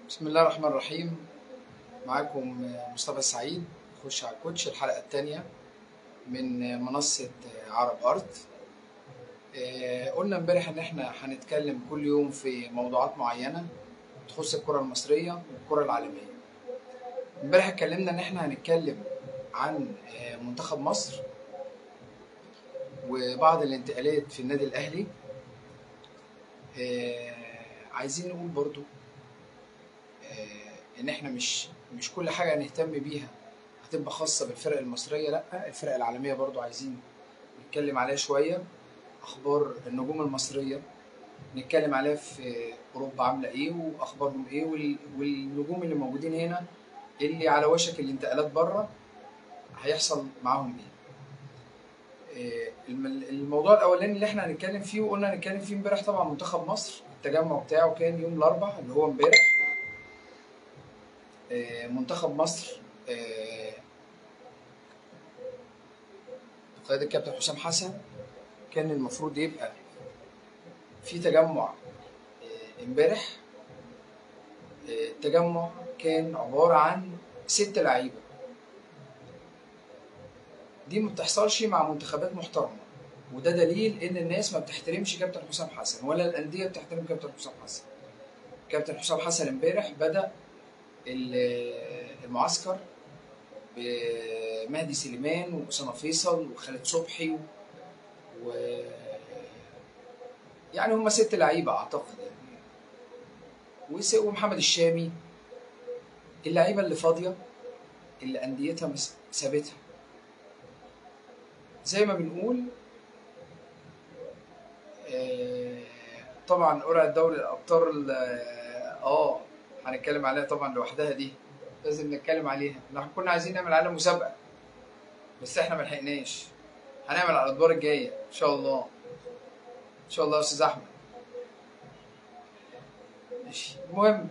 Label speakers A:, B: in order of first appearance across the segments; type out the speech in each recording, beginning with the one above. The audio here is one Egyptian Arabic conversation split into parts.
A: بسم الله الرحمن الرحيم معاكم مصطفى السعيد خش على الكوتش الحلقة الثانية من منصة عرب ارت آه، قلنا امبارح ان احنا هنتكلم كل يوم في موضوعات معينة تخص الكرة المصرية والكرة العالمية امبارح اتكلمنا ان احنا هنتكلم عن آه، منتخب مصر وبعض الانتقالات في النادي الاهلي آه، عايزين نقول برضو آه، ان احنا مش مش كل حاجه نهتم بيها هتبقى خاصه بالفرق المصريه لا الفرق العالميه برضو عايزين نتكلم عليها شويه اخبار النجوم المصريه نتكلم عليها في اوروبا عامله ايه واخبارهم ايه وال- والنجوم اللي موجودين هنا اللي على وشك الانتقالات بره هيحصل معاهم ايه آه، الم- الموضوع الاولاني اللي احنا هنتكلم فيه وقلنا هنتكلم فيه امبارح طبعا منتخب مصر التجمع بتاعه كان يوم الاربعاء اللي هو امبارح آه، منتخب مصر آه، بقيادة الكابتن حسام حسن كان المفروض يبقى في تجمع آه، امبارح آه، التجمع كان عبارة عن ست لعيبة دي ما بتحصلش مع منتخبات محترمة وده دليل ان الناس ما بتحترمش كابتن حسام حسن ولا الانديه بتحترم كابتن حسام حسن كابتن حسام حسن امبارح بدا ال- المعسكر بمهدي سليمان واسامه فيصل وخالد صبحي و... و... يعني هم ست لعيبه اعتقد يعني وس- ومحمد الشامي اللعيبه اللي فاضيه اللي انديتها مس- سابتها زي ما بنقول آه، طبعا قرعه دوري الابطال ال- اه هنتكلم عليها طبعا لوحدها دي لازم نتكلم عليها احنا كنا عايزين نعمل عليها مسابقه بس احنا ما لحقناش هنعمل على الادوار الجايه ان شاء الله ان شاء الله يا استاذ احمد ماشي المهم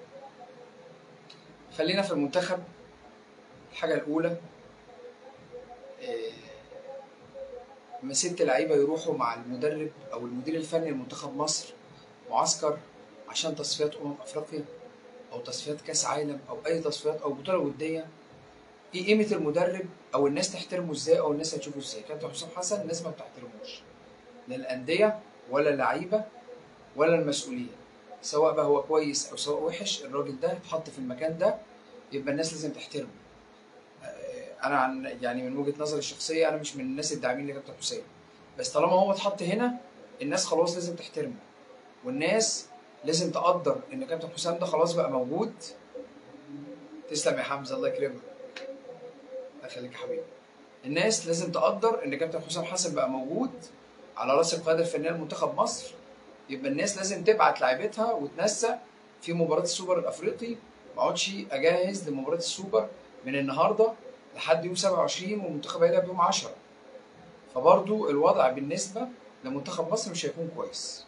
A: خلينا في المنتخب الحاجه الاولى آه، لما ست لعيبه يروحوا مع المدرب او المدير الفني لمنتخب مصر معسكر عشان تصفيات امم افريقيا او تصفيات كاس عالم او اي تصفيات او بطوله وديه ايه قيمه المدرب او الناس تحترمه ازاي او الناس هتشوفه ازاي كابتن حسام حسن الناس ما بتحترموش لا الانديه ولا اللعيبه ولا المسؤولين سواء بقى هو كويس او سواء وحش الراجل ده اتحط في المكان ده يبقى الناس لازم تحترمه آه، انا عن يعني من وجهه نظري الشخصيه انا مش من الناس الداعمين لكابتن حسام بس طالما هو اتحط هنا الناس خلاص لازم تحترمه والناس لازم تقدر ان كابتن حسام ده خلاص بقى موجود تسلم يا حمزه الله يكرمك الله يخليك يا حبيبي الناس لازم تقدر ان كابتن حسام حسن بقى موجود على راس القياده الفنيه لمنتخب مصر يبقى الناس لازم تبعت لعيبتها وتنسق في مباراه السوبر الافريقي ما اقعدش اجهز لمباراه السوبر من النهارده لحد يوم 27 والمنتخب هيلعب يوم 10 فبرضو الوضع بالنسبه لمنتخب مصر مش هيكون كويس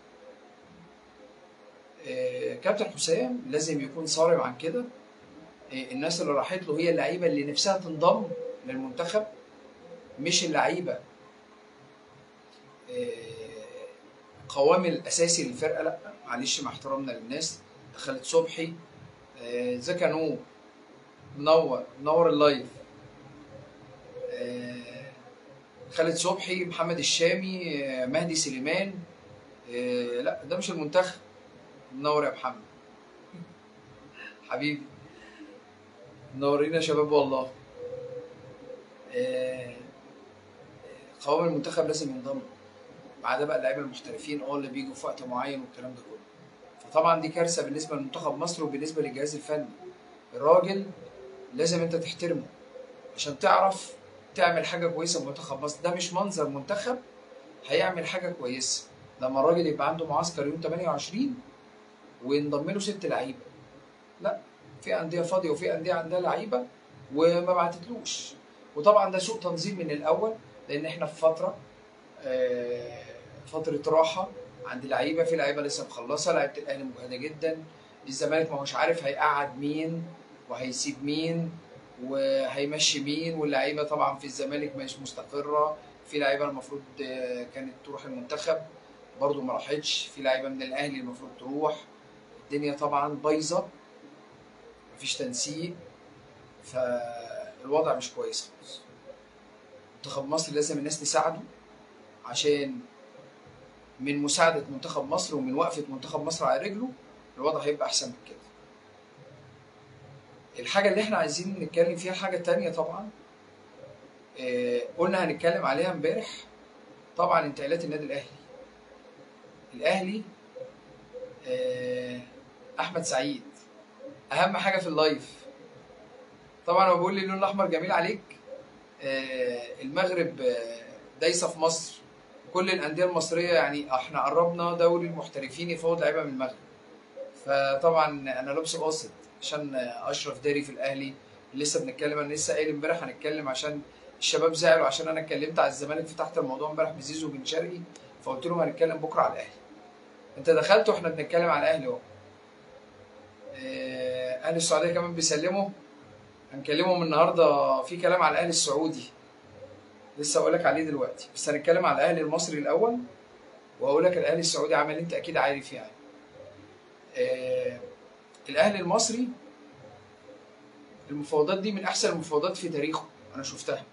A: آه، كابتن حسام لازم يكون صارم عن كده آه، الناس اللي راحت له هي اللعيبه اللي نفسها تنضم للمنتخب مش اللعيبه آه، قوام الاساسي للفرقه لا معلش مع احترامنا للناس خالد صبحي آه، زكا نور منور منور اللايف آه، خالد صبحي محمد الشامي آه، مهدي سليمان آه، لا ده مش المنتخب منور يا محمد حبيبي منورين يا شباب والله آه، قوام المنتخب لازم ينضم ما عدا بقى اللعيبه المحترفين اه اللي بيجوا في وقت معين والكلام ده كله فطبعا دي كارثه بالنسبه لمنتخب مصر وبالنسبه للجهاز الفني الراجل لازم انت تحترمه عشان تعرف تعمل حاجه كويسه في منتخب مصر ده مش منظر منتخب هيعمل حاجه كويسه لما الراجل يبقى عنده معسكر يوم 28 وينضم له ست لعيبه لا في انديه فاضيه وفي انديه عندها لعيبه وما بعتتلوش وطبعا ده سوء تنظيم من الاول لان احنا في فتره آه، فتره راحه عند لعيبه في لعيبه لسه مخلصه لعيبه الاهلي مجهده جدا الزمالك ما هوش عارف هيقعد مين وهيسيب مين وهيمشي مين واللعيبه طبعا في الزمالك مش مستقره في لعيبه المفروض آه، كانت تروح المنتخب برضو ما راحتش في لعيبه من الاهلي المفروض تروح الدنيا طبعا بايظه مفيش تنسيق فالوضع مش كويس خالص منتخب مصر لازم الناس تساعده عشان من مساعدة منتخب مصر ومن وقفة منتخب مصر على رجله الوضع هيبقى أحسن من كده الحاجة اللي احنا عايزين نتكلم فيها حاجة تانية طبعا آه، قلنا هنتكلم عليها امبارح طبعا انتقالات النادي الأهلي الأهلي آه، أحمد سعيد أهم حاجة في اللايف طبعا هو بيقول لي اللون الأحمر جميل عليك آه، المغرب آه، دايسة في مصر كل الأندية المصرية يعني احنا قربنا دوري المحترفين يفوض لعيبة من المغرب فطبعا انا لابس قاصد عشان اشرف داري في الاهلي لسه بنتكلم انا لسه قايل امبارح هنتكلم عشان الشباب زعلوا عشان انا اتكلمت على الزمالك فتحت الموضوع امبارح بزيزو بن شرقي فقلت لهم هنتكلم بكره على الاهلي انت دخلت واحنا بنتكلم على الاهلي اهو آه، اهل السعوديه كمان بيسلموا هنكلمهم النهارده في كلام على الاهلي السعودي لسه اقول لك عليه دلوقتي بس هنتكلم على الاهلي المصري الاول وهقول لك الاهلي السعودي عمل إيه، انت اكيد عارف يعني آه، الاهلي المصري المفاوضات دي من احسن المفاوضات في تاريخه انا شفتها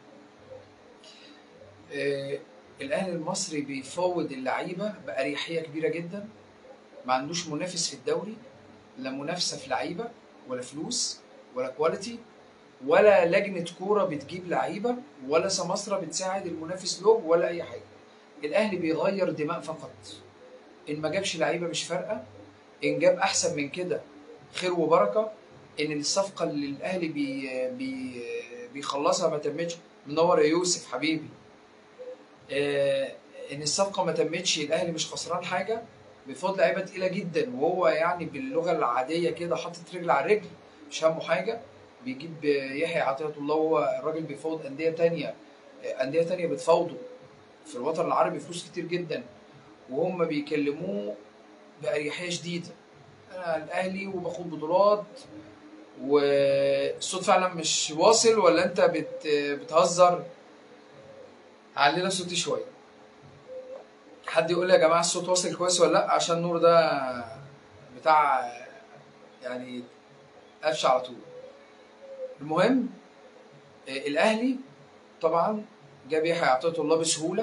A: آه، الاهلي المصري بيفاوض اللعيبه باريحيه كبيره جدا ما عندوش منافس في الدوري لا منافسه في لعيبه ولا فلوس ولا كواليتي ولا لجنه كوره بتجيب لعيبه ولا سماسره بتساعد المنافس له ولا اي حاجه الاهلي بيغير دماء فقط ان ما جابش لعيبه مش فارقه ان جاب احسن من كده خير وبركه ان الصفقه اللي الاهلي بي بي بيخلصها ما تمتش منور يا يوسف حبيبي آه، ان الصفقه ما تمتش الاهلي مش خسران حاجه بفضل لعيبه تقيله جدا وهو يعني باللغه العاديه كده حاطط رجل على رجل مش همه حاجه بيجيب يحيى عطيه الله وهو الراجل بيفاوض انديه تانية آه، انديه تانية بتفاوضه في الوطن العربي فلوس كتير جدا وهم بيكلموه بأريحية شديدة أنا الأهلي وباخد بطولات والصوت فعلا مش واصل ولا أنت بت بتهزر علينا صوتي شوية حد يقول لي يا جماعة الصوت واصل كويس ولا لأ عشان النور ده بتاع يعني قفش على طول المهم آه، الأهلي طبعا جاب يحيى عطية الله بسهولة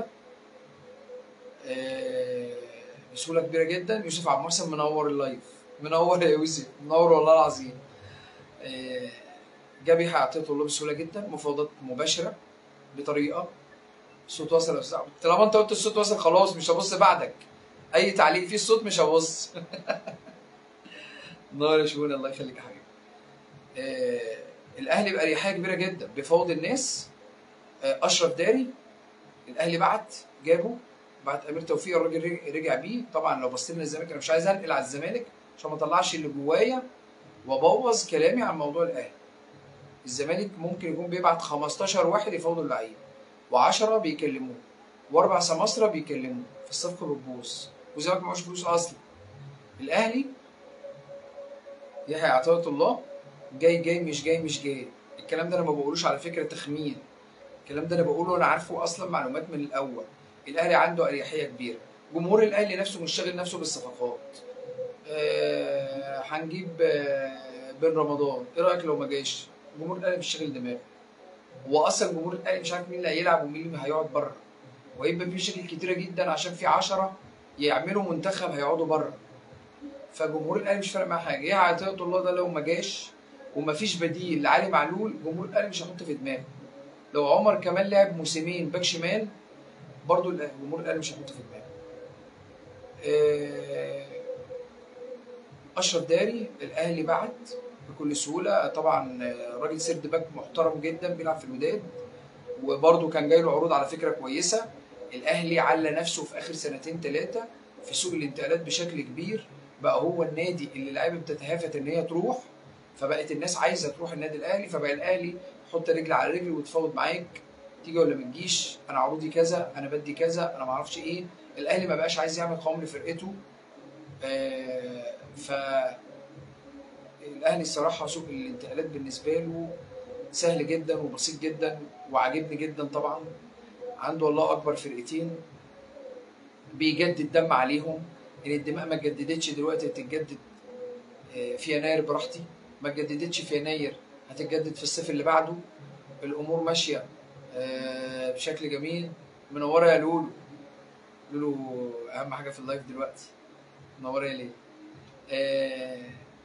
A: آه، بسهوله كبيره جدا يوسف عبد المحسن منور اللايف منور يا يوسف منور والله العظيم آه، جاب يحيى عطيه الله بسهوله جدا مفاوضات مباشره بطريقه الصوت وصل يا استاذ عبد. طالما انت قلت الصوت وصل خلاص مش هبص بعدك اي تعليق فيه الصوت مش هبص نور يا شؤون الله يخليك يا حبيبي آه، الاهلي باريحيه كبيره جدا بيفاوض الناس آه، اشرف داري الاهلي بعت جابه بعت امير توفيق الراجل رج- رجع بيه طبعا لو بصينا للزمالك انا مش عايز انقل على الزمالك عشان ما اطلعش اللي جوايا وابوظ كلامي عن موضوع الاهلي الزمالك ممكن يكون بيبعت 15 واحد يفاوضوا اللعيب و10 بيكلموه واربع سماسره بيكلموه في الصفقه بتبوظ والزمالك معهوش فلوس اصلا الاهلي يحيى عطيه الله جاي جاي مش جاي مش جاي الكلام ده انا ما بقولوش على فكره تخمين الكلام ده انا بقوله انا عارفه اصلا معلومات من الاول الاهلي عنده اريحيه كبيره جمهور الاهلي نفسه مش شاغل نفسه بالصفقات آه، هنجيب آه، بن رمضان ايه رايك لو ما جاش جمهور الاهلي مش شاغل دماغه هو اصلا جمهور الاهلي مش عارف مين اللي هيلعب ومين اللي هيقعد بره وهيبقى في مشاكل كتيره جدا عشان في 10 يعملوا منتخب هيقعدوا بره فجمهور الاهلي مش فارق معاه حاجه ايه عطيه الله ده لو ما جاش ومفيش بديل لعلي معلول جمهور الاهلي مش هيحط في دماغه لو عمر كمان لعب موسمين باك شمال برضو الأهلي- جمهور الاهلي مش هيحط في دماغه آه، اشرف داري الاهلي بعت بكل سهوله طبعا آه، راجل سيرد باك محترم جدا بيلعب في الوداد وبرضه كان جاي له عروض على فكره كويسه الاهلي على نفسه في اخر سنتين ثلاثه في سوق الانتقالات بشكل كبير بقى هو النادي اللي اللعيبه بتتهافت ان هي تروح فبقت الناس عايزه تروح النادي الاهلي فبقى الاهلي حط رجل على رجل وتفاوض معاك تيجي ولا ما تجيش انا عروضي كذا انا بدي كذا انا ما اعرفش ايه الاهلي ما بقاش عايز يعمل قوام لفرقته آه، ف الاهلي الصراحه سوق الانتقالات بالنسبه له سهل جدا وبسيط جدا وعاجبني جدا طبعا عنده الله اكبر فرقتين بيجدد دم عليهم ان الدماء ما اتجددتش دلوقتي تتجدد آه، في يناير براحتي ما اتجددتش في يناير هتتجدد في الصيف اللي بعده الامور ماشيه آه، بشكل جميل منوره يا لولو لولو اهم حاجه في اللايف دلوقتي منوره يا ليل آه،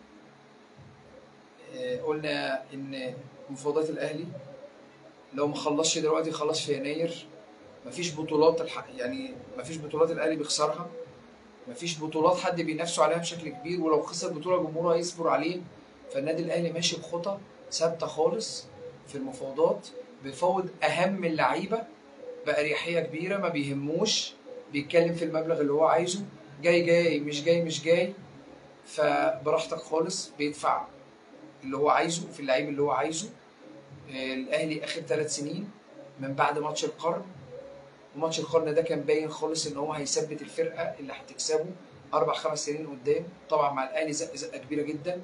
A: آه، قلنا ان مفاوضات الاهلي لو ما خلصش دلوقتي خلص في يناير مفيش بطولات الح... يعني مفيش بطولات الاهلي بيخسرها مفيش بطولات حد بينافسوا عليها بشكل كبير ولو خسر بطوله جمهوره هيصبر عليه فالنادي الاهلي ماشي بخطى ثابته خالص في المفاوضات بيفاوض اهم اللعيبه باريحيه كبيره ما بيهموش بيتكلم في المبلغ اللي هو عايزه جاي جاي مش جاي مش جاي فبراحتك خالص بيدفع اللي هو عايزه في اللعيب اللي هو عايزه آه، الاهلي اخر ثلاث سنين من بعد ماتش القرن وماتش القرن ده كان باين خالص ان هو هيثبت الفرقه اللي هتكسبه اربع خمس سنين قدام طبعا مع الاهلي زقه زقه كبيره جدا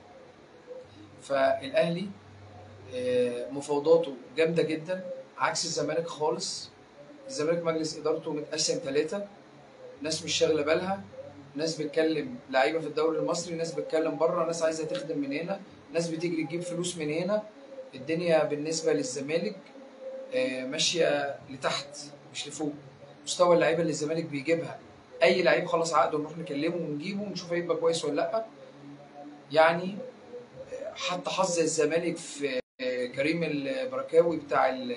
A: فالاهلي آه، مفاوضاته جامده جدا عكس الزمالك خالص الزمالك مجلس ادارته متقسم ثلاثه ناس مش شاغله بالها ناس بتكلم لعيبه في الدوري المصري ناس بتكلم بره ناس عايزه تخدم من هنا ناس بتجري تجيب فلوس من هنا الدنيا بالنسبه للزمالك آه، ماشيه لتحت مش لفوق مستوى اللعيبه اللي الزمالك بيجيبها اي لعيب خلص عقده نروح نكلمه ونجيبه ونشوف هيبقى كويس ولا لا يعني آه، حتى حظ الزمالك في آه، كريم البركاوي بتاع ال-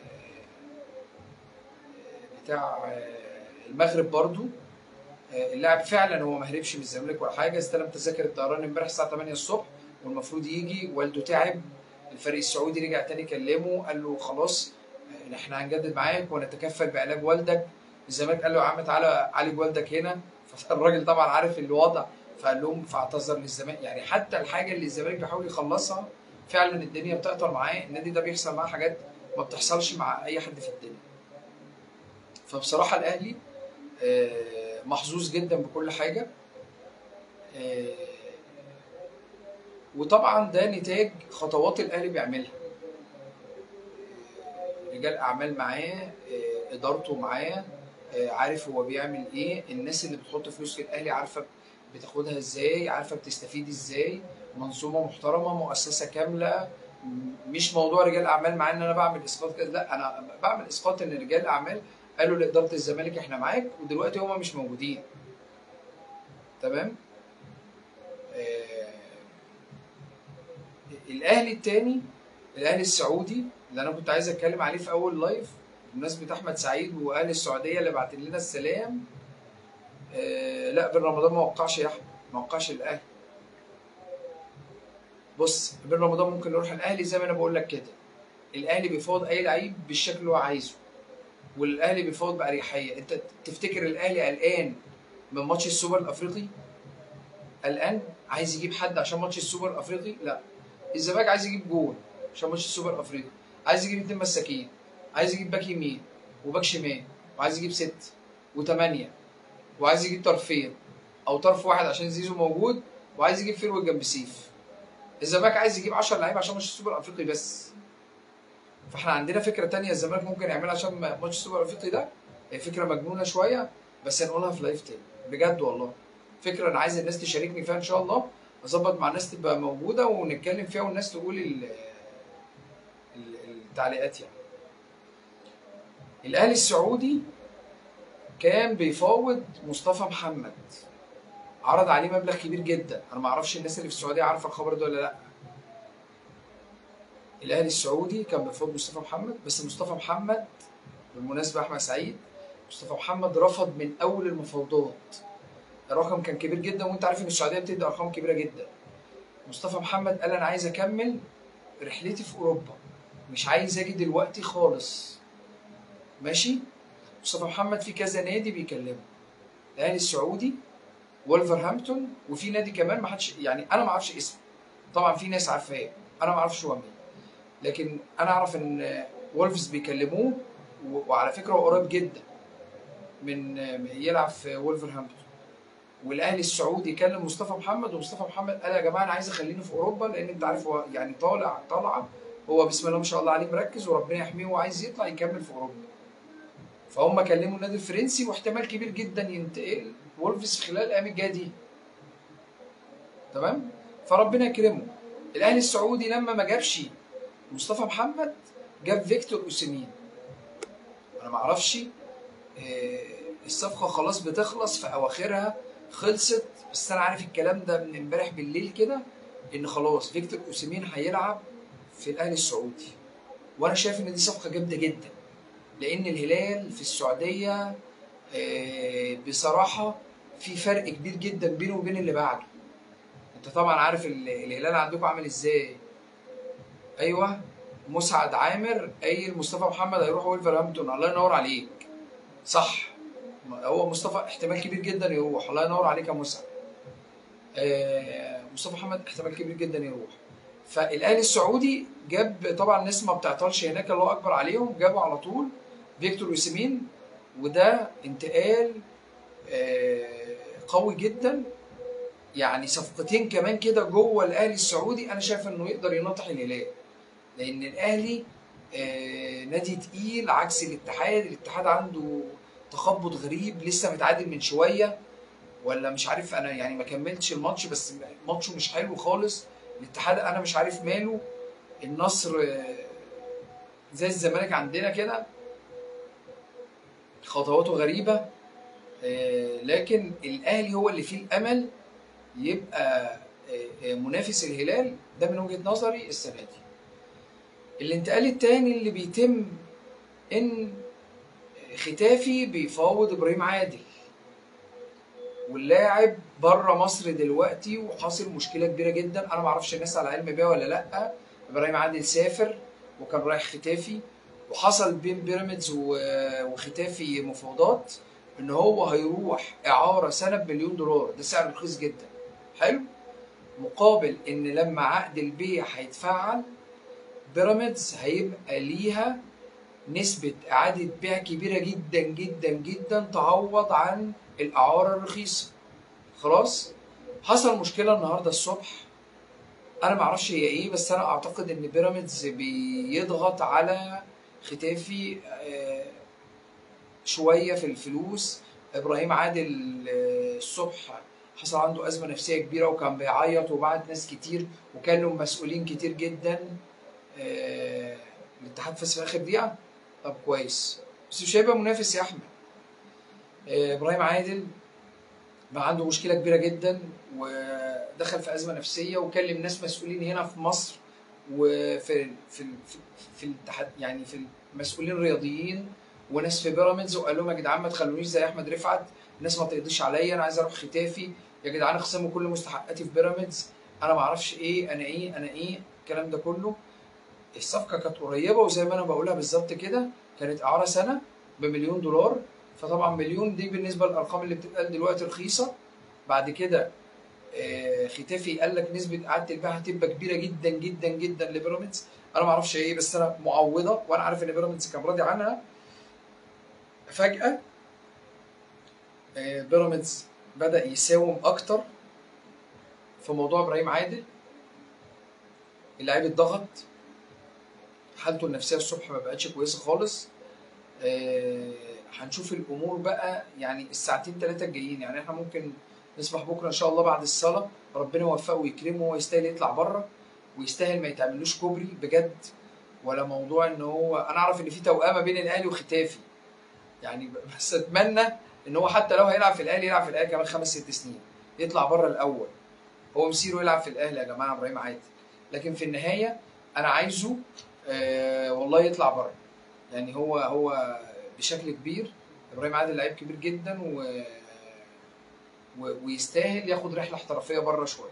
A: بتاع آه، المغرب برضو آه، اللاعب فعلا هو ما هربش من الزمالك ولا حاجه استلم تذاكر الطيران امبارح الساعه 8 الصبح والمفروض يجي والده تعب الفريق السعودي رجع تاني كلمه قال له خلاص آه، احنا هنجدد معاك ونتكفل بعلاج والدك الزمالك قال له يا عم تعالى عالج والدك هنا فالراجل طبعا عارف الوضع فقال لهم فاعتذر للزمالك يعني حتى الحاجه اللي الزمالك بيحاول يخلصها فعلا الدنيا بتقطر معاه النادي ده بيحصل معاه حاجات ما بتحصلش مع اي حد في الدنيا فبصراحه الاهلي آه، محظوظ جدا بكل حاجه آه، وطبعا ده نتاج خطوات الاهلي بيعملها آه، رجال اعمال معاه آه، ادارته معاه آه، عارف هو بيعمل ايه الناس اللي بتحط فلوس في الاهلي عارفه بتاخدها ازاي عارفه بتستفيد ازاي منظومه محترمه مؤسسه كامله م- مش موضوع رجال اعمال مع ان انا بعمل اسقاط كده لا انا بعمل اسقاط ان رجال الاعمال قالوا لاداره الزمالك احنا معاك ودلوقتي هما مش موجودين تمام آه الاهلي التاني الاهلي السعودي اللي انا كنت عايز اتكلم عليه في اول لايف بمناسبه احمد سعيد واهل السعوديه اللي بعت لنا السلام آه لا بن رمضان ما وقعش يا احمد ما وقعش الاهلي بص بن رمضان ممكن نروح الاهلي زي ما انا بقول لك كده الاهلي بيفاوض اي لعيب بالشكل اللي هو عايزه والاهلي بيفاوض باريحيه انت تفتكر الاهلي قلقان من ماتش السوبر الافريقي قلقان عايز يجيب حد عشان ماتش السوبر الافريقي لا الزمالك عايز يجيب جول عشان ماتش السوبر الافريقي عايز يجيب اتنين مساكين عايز يجيب باك يمين وباك شمال وعايز يجيب ست وثمانيه وعايز يجيب طرفين او طرف واحد عشان زيزو موجود وعايز يجيب فيرو جنب سيف الزمالك عايز يجيب 10 لعيبه عشان ماتش السوبر الافريقي بس فاحنا عندنا فكره تانية الزمالك ممكن يعملها عشان ماتش السوبر الافريقي ده هي فكره مجنونه شويه بس هنقولها في لايف تاني بجد والله فكره انا عايز الناس تشاركني فيها ان شاء الله اظبط مع الناس تبقى موجوده ونتكلم فيها والناس تقول ال- ال- التعليقات يعني الاهلي السعودي كان بيفاوض مصطفى محمد عرض عليه مبلغ كبير جدا انا ما اعرفش الناس اللي في السعوديه عارفه الخبر ده ولا لا الاهلي السعودي كان بيفاوض مصطفى محمد بس مصطفى محمد بالمناسبه احمد سعيد مصطفى محمد رفض من اول المفاوضات الرقم كان كبير جدا وانت عارف ان السعوديه بتدي ارقام كبيره جدا مصطفى محمد قال انا عايز اكمل رحلتي في اوروبا مش عايز اجي دلوقتي خالص ماشي مصطفى محمد في كذا نادي بيكلمه الاهلي السعودي ولفرهامبتون وفي نادي كمان ما حدش يعني انا ما اعرفش اسمه طبعا في ناس عارفاه انا ما اعرفش هو مين لكن انا اعرف ان وولفز بيكلموه و- وعلى فكره هو قريب جدا من يلعب في وولفرهامبتون والاهلي السعودي كلم مصطفى محمد ومصطفى محمد قال يا جماعه انا عايز اخليني في اوروبا لان انت عارف هو يعني طالع طالعه هو بسم الله ما شاء الله عليه مركز وربنا يحميه وعايز يطلع يكمل في اوروبا فهم كلموا النادي الفرنسي واحتمال كبير جدا ينتقل وولفز في خلال الايام الجايه دي تمام فربنا يكرمه الاهلي السعودي لما ما جابش مصطفى محمد جاب فيكتور اوسيمين انا ما اعرفش آه، الصفقه خلاص بتخلص في اواخرها خلصت بس انا عارف الكلام ده من امبارح بالليل كده ان خلاص فيكتور اوسيمين هيلعب في الاهلي السعودي وانا شايف ان دي صفقه جامده جدا لان الهلال في السعوديه آه، بصراحه في فرق كبير جدا بينه وبين اللي بعده انت طبعا عارف ال- الهلال عندكم عامل ازاي ايوه مسعد عامر قايل مصطفى محمد هيروح ولفرهامبتون الله ينور عليك صح هو مصطفى احتمال كبير جدا يروح الله ينور عليك يا مسعد آه، مصطفى محمد احتمال كبير جدا يروح فالاهلي السعودي جاب طبعا ناس ما بتعطلش هناك الله اكبر عليهم جابوا على طول فيكتور ياسمين وده انتقال آه، قوي جدا يعني صفقتين كمان كده جوه الاهلي السعودي انا شايف انه يقدر يناطح الهلال لان الاهلي آه، نادي تقيل عكس الاتحاد الاتحاد عنده تخبط غريب لسه متعادل من شويه ولا مش عارف انا يعني ما كملتش الماتش بس ماتشه مش حلو خالص الاتحاد انا مش عارف ماله النصر آه، زي الزمالك عندنا كده خطواته غريبه آه، لكن الاهلي هو اللي فيه الامل يبقى آه، آه، منافس الهلال ده من وجهه نظري السنه دي الانتقال التاني اللي بيتم ان ختافي بيفاوض ابراهيم عادل واللاعب بره مصر دلوقتي وحاصل مشكله كبيره جدا انا ما اعرفش الناس على علم بيها ولا لا ابراهيم عادل سافر وكان رايح ختافي وحصل بين بيراميدز و- وختافي مفاوضات ان هو هيروح اعاره سنه بمليون دولار ده سعر رخيص جدا حلو مقابل ان لما عقد البيع هيتفعل بيراميدز هيبقى ليها نسبة إعادة بيع كبيرة جدا جدا جدا تعوض عن الإعارة الرخيصة خلاص حصل مشكلة النهاردة الصبح أنا معرفش هي إيه بس أنا أعتقد إن بيراميدز بيضغط على ختافي آه، شوية في الفلوس إبراهيم عادل آه، الصبح حصل عنده أزمة نفسية كبيرة وكان بيعيط وبعت ناس كتير وكانوا مسؤولين كتير جدا آه، الاتحاد فاز في آخر دقيقة طب كويس بس مش هيبقى منافس يا احمد آه، ابراهيم عادل بقى عنده مشكله كبيره جدا ودخل في ازمه نفسيه وكلم ناس مسؤولين هنا في مصر وفي في في, في الاتحاد يعني في المسؤولين الرياضيين وناس في بيراميدز وقال لهم يا جدعان ما تخلونيش زي احمد رفعت الناس ما تقضيش عليا انا عايز اروح ختافي يا جدعان اخصموا كل مستحقاتي في بيراميدز انا ما اعرفش ايه انا ايه انا ايه الكلام ده كله الصفقه كانت قريبه وزي ما انا بقولها بالظبط كده كانت اعاره سنه بمليون دولار فطبعا مليون دي بالنسبه للارقام اللي بتتقال دلوقتي رخيصه بعد كده آه، ختافي قال لك نسبه اعاده البيع هتبقى كبيره جدا جدا جدا لبيراميدز انا ما اعرفش ايه بس انا معوضه وانا عارف ان بيراميدز كان راضي عنها فجاه آه، بيراميدز بدا يساوم اكتر في موضوع ابراهيم عادل اللاعب اتضغط حالته النفسيه الصبح ما بقتش كويسه خالص آه، هنشوف الامور بقى يعني الساعتين ثلاثه الجايين يعني احنا ممكن نصبح بكره ان شاء الله بعد الصلاه ربنا يوفقه ويكرمه وهو يستاهل يطلع بره ويستاهل ما يتعملوش كوبري بجد ولا موضوع ان هو انا اعرف ان في توأمه بين الاهلي وختافي يعني بس اتمنى ان هو حتى لو هيلعب في الاهلي يلعب في الاهلي كمان خمس ست سنين يطلع بره الاول هو مسيره يلعب في الاهلي يا جماعه ابراهيم عادل لكن في النهايه انا عايزه آه والله يطلع بره يعني هو هو بشكل كبير ابراهيم عادل لعيب كبير جدا و... و... ويستاهل ياخد رحله احترافيه بره شويه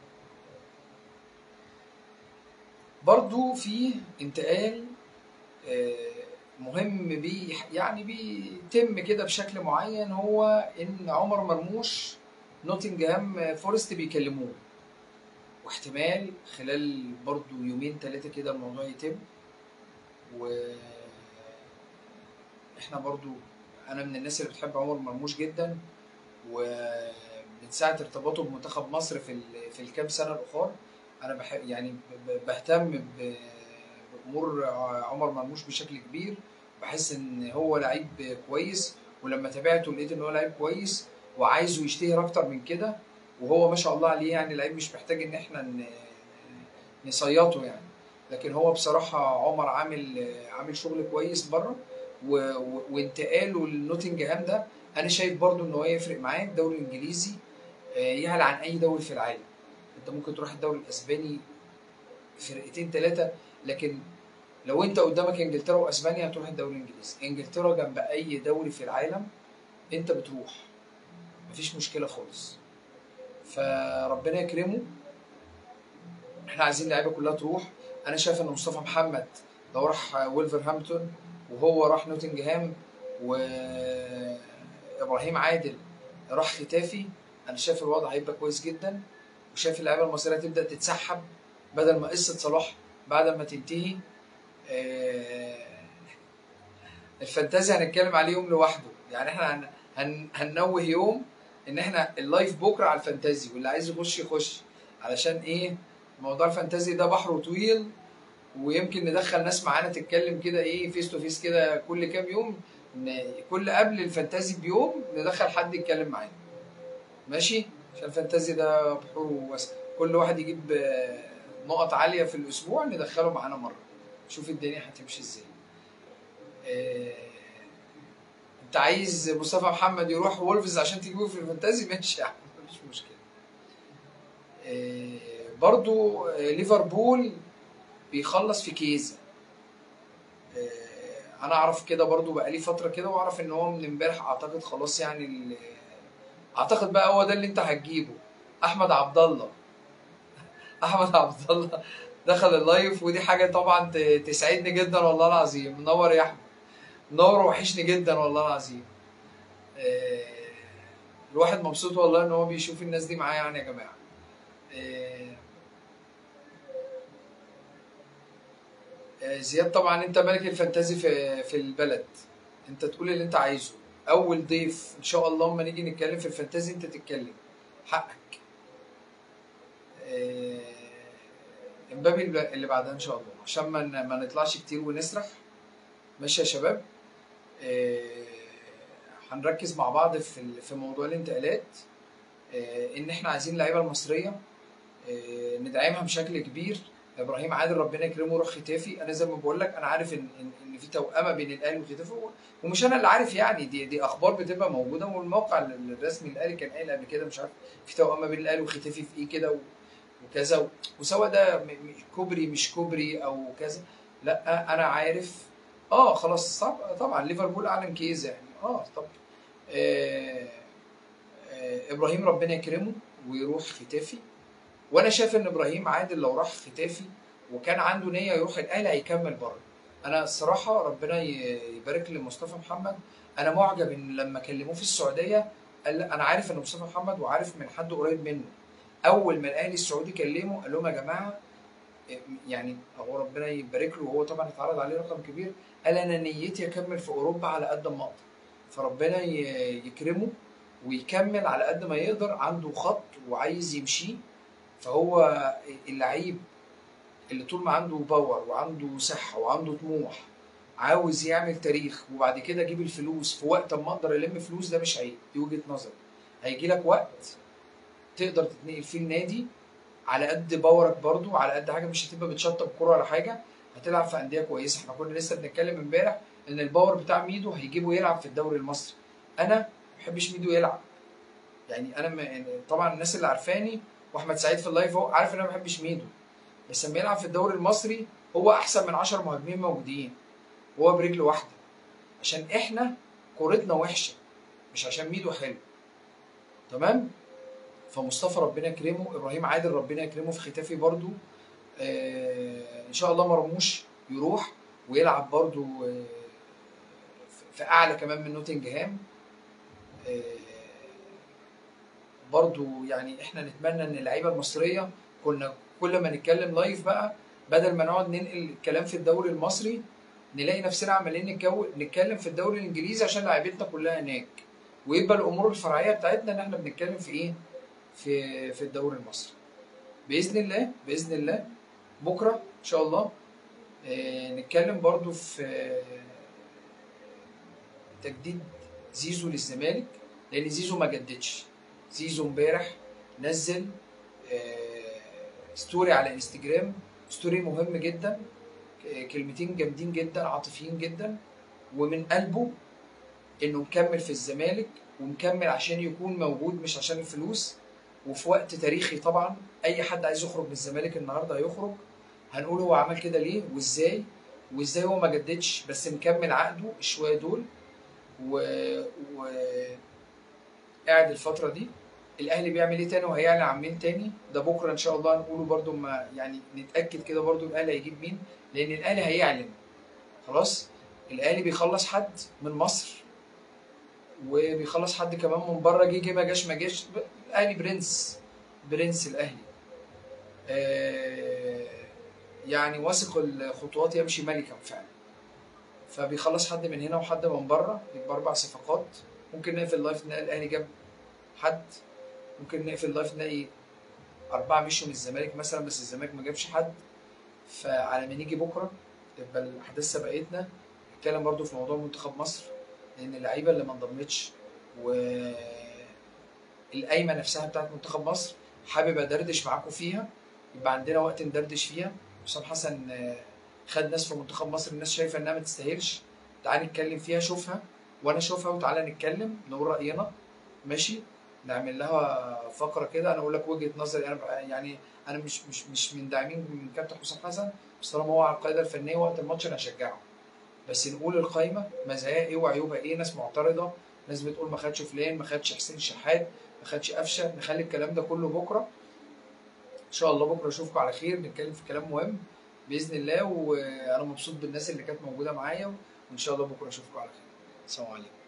A: برضو في انتقال آه، مهم بي يعني بيتم كده بشكل معين هو ان عمر مرموش نوتنجهام فورست بيكلموه واحتمال خلال برضو يومين ثلاثة كده الموضوع يتم و احنا برضو انا من الناس اللي بتحب عمر مرموش جدا ومن ساعة ارتباطه بمنتخب مصر في ال- في الكام سنة الأخر انا بحب يعني ب- ب- بهتم ب- بامور عمر مرموش بشكل كبير بحس ان هو لعيب كويس ولما تابعته لقيت ان هو لعيب كويس وعايزه يشتهر اكتر من كده وهو ما شاء الله عليه يعني لعيب مش محتاج ان احنا ن- نصيطه يعني لكن هو بصراحه عمر عامل عامل شغل كويس بره و... و... وانتقاله لنوتنجهام ده انا شايف برضو ان هو يفرق معاه الدوري الانجليزي آه، يعلى عن اي دوري في العالم انت ممكن تروح الدوري الاسباني فرقتين ثلاثه لكن لو انت قدامك انجلترا واسبانيا هتروح الدوري الانجليزي انجلترا جنب اي دوري في العالم انت بتروح مفيش مشكله خالص فربنا يكرمه احنا عايزين اللعيبه كلها تروح انا شايف ان مصطفى محمد لو راح ويلفرهامبتون وهو راح نوتنجهام وابراهيم عادل راح ختافي انا شايف الوضع هيبقى كويس جدا وشايف اللعيبه المصريه تبدا تتسحب بدل ما قصه صلاح بعد ما تنتهي آه، الفانتازيا هنتكلم عليه يوم لوحده يعني احنا هن هن هننوه يوم ان احنا اللايف بكره على الفانتازي واللي عايز يخش يخش علشان ايه موضوع الفانتازي ده بحره طويل ويمكن ندخل ناس معانا تتكلم كده ايه فيس تو فيس كده كل كام يوم ن- كل قبل الفانتازي بيوم ندخل حد يتكلم معانا ماشي عشان الفانتازي ده بحوره واسع كل واحد يجيب آه، نقط عاليه في الاسبوع ندخله معانا مره شوف الدنيا هتمشي ازاي آه، انت عايز مصطفى محمد يروح وولفز عشان تجيبه في الفانتازي ماشي يا عم مفيش مشكله آه، برضو آه، ليفربول بيخلص في كيزا آه، انا اعرف كده برضو بقالي فتره كده واعرف ان هو من امبارح اعتقد خلاص يعني ال- اعتقد بقى هو ده اللي انت هتجيبه احمد عبد الله احمد عبد الله دخل اللايف ودي حاجه طبعا ت- تسعدني جدا والله العظيم منور يا احمد منور وحشني جدا والله العظيم آه، الواحد مبسوط والله ان هو بيشوف الناس دي معاه يعني يا جماعه آه، آه، زياد طبعا انت ملك الفانتازي في في البلد انت تقول اللي انت عايزه اول ضيف ان شاء الله اما نيجي نتكلم في الفانتازي انت تتكلم حقك آه، امبابي اللي بعدها ان شاء الله عشان ما ن- ما نطلعش كتير ونسرح ماشي يا شباب آه، هنركز مع بعض في ال- في موضوع الانتقالات آه، ان احنا عايزين اللعيبه المصريه آه، ندعمها بشكل كبير ابراهيم عادل ربنا يكرمه روح ختافي انا زي ما بقول لك انا عارف ان ان, إن في توأمه بين الاهلي وختافي و- ومش انا اللي عارف يعني دي دي اخبار بتبقى موجوده والموقع ال- الرسمي الاهلي كان قايل قبل كده مش عارف في توأمه بين الاهلي وختافي في ايه كده و- وكذا و- وسواء ده م- م- كوبري مش كوبري او كذا لا انا عارف اه خلاص صعب طبعا ليفربول اعلن كيزا يعني اه طب آه آه ابراهيم ربنا يكرمه ويروح ختافي وانا شايف ان ابراهيم عادل لو راح ختافي وكان عنده نيه يروح الاهلي هيكمل بره انا الصراحه ربنا ي- يبارك لمصطفى محمد انا معجب ان لما كلموه في السعوديه قال لا، انا عارف ان مصطفى محمد وعارف من حد قريب منه اول ما الاهلي السعودي كلمه قال لهم يا جماعه يعني هو ربنا يبارك له وهو طبعا اتعرض عليه رقم كبير قال انا نيتي اكمل في اوروبا على قد ما اقدر فربنا ي- يكرمه ويكمل على قد ما يقدر عنده خط وعايز يمشيه فهو اللعيب اللي طول ما عنده باور وعنده صحه وعنده طموح عاوز يعمل تاريخ وبعد كده اجيب الفلوس في وقت ما اقدر الم فلوس ده مش عيب دي وجهه نظري هيجي لك وقت تقدر تتنقل فيه النادي على قد باورك برضو على قد حاجه مش هتبقى بتشطب كوره ولا حاجه هتلعب في انديه كويسه احنا كنا لسه بنتكلم امبارح ان الباور بتاع ميدو هيجيبه يلعب في الدوري المصري انا ما بحبش ميدو يلعب يعني انا ما يعني طبعا الناس اللي عارفاني واحمد سعيد في اللايف هو عارف ان انا ما بحبش ميدو بس لما يلعب في الدوري المصري هو احسن من 10 مهاجمين موجودين وهو برجل واحده عشان احنا كورتنا وحشه مش عشان ميدو حلو تمام فمصطفى ربنا يكرمه ابراهيم عادل ربنا يكرمه في ختافي برضو آه ان شاء الله مرموش يروح ويلعب برضو آه في اعلى كمان من نوتنجهام آه برضو يعني احنا نتمنى ان اللعيبه المصريه كنا كل ما نتكلم لايف بقى بدل ما نقعد ننقل الكلام في الدوري المصري نلاقي نفسنا عمالين نتكو- نتكلم في الدوري الانجليزي عشان لعيبتنا كلها هناك ويبقى الامور الفرعيه بتاعتنا ان احنا بنتكلم في ايه في في الدوري المصري باذن الله باذن الله بكره ان شاء الله آه، نتكلم برضو في آه، تجديد زيزو للزمالك لان زيزو ما جددش زيزو امبارح نزل آه، ستوري على انستجرام ستوري مهم جدا ك- كلمتين جامدين جدا عاطفيين جدا ومن قلبه انه مكمل في الزمالك ومكمل عشان يكون موجود مش عشان الفلوس وفي وقت تاريخي طبعا اي حد عايز يخرج من الزمالك النهارده هيخرج هنقول هو عمل كده ليه وازاي وازاي هو ما جددش بس مكمل عقده الشويه دول و... و... قاعد الفتره دي الاهلي بيعمل ايه تاني وهيعلن عن مين تاني ده بكره ان شاء الله هنقوله برده ما يعني نتاكد كده برده الاهلي هيجيب مين لان الاهلي هيعلن خلاص الاهلي بيخلص حد من مصر وبيخلص حد كمان من بره جه جه ما جاش ما جاش الاهلي برنس برنس الاهلي آه يعني واثق الخطوات يمشي ملكا فعلا فبيخلص حد من هنا وحد من بره يبقى اربع صفقات ممكن نقفل اللايف نلاقي الاهلي جاب حد ممكن نقفل اللايف نلاقي اربعه مشوا من الزمالك مثلا بس الزمالك ما جابش حد فعلى ما نيجي بكره يبقى الاحداث سبقتنا نتكلم برضو في موضوع منتخب مصر لان اللعيبه اللي ما انضمتش و القايمه نفسها بتاعت منتخب مصر حابب ادردش معاكم فيها يبقى عندنا وقت ندردش فيها حسام حسن آه، خد ناس في منتخب مصر الناس شايفه انها ما تستاهلش تعال نتكلم فيها شوفها وانا اشوفها وتعالى نتكلم نقول راينا ماشي نعمل لها فقره كده انا اقول لك وجهه نظري انا بقى- يعني انا مش مش مش من داعمين من كابتن حسام حسن بس طالما هو على القاعده الفنيه وقت الماتش انا هشجعه بس نقول القايمه مزاياها ايه وعيوبها ايه ناس معترضه ناس بتقول ما خدش فلان ما خدش حسين شحات ما خدش قفشه نخلي الكلام ده كله بكره ان شاء الله بكره اشوفكم على خير نتكلم في كلام مهم باذن الله وانا مبسوط بالناس اللي كانت موجوده معايا وان شاء الله بكره اشوفكم على خير السلام عليكم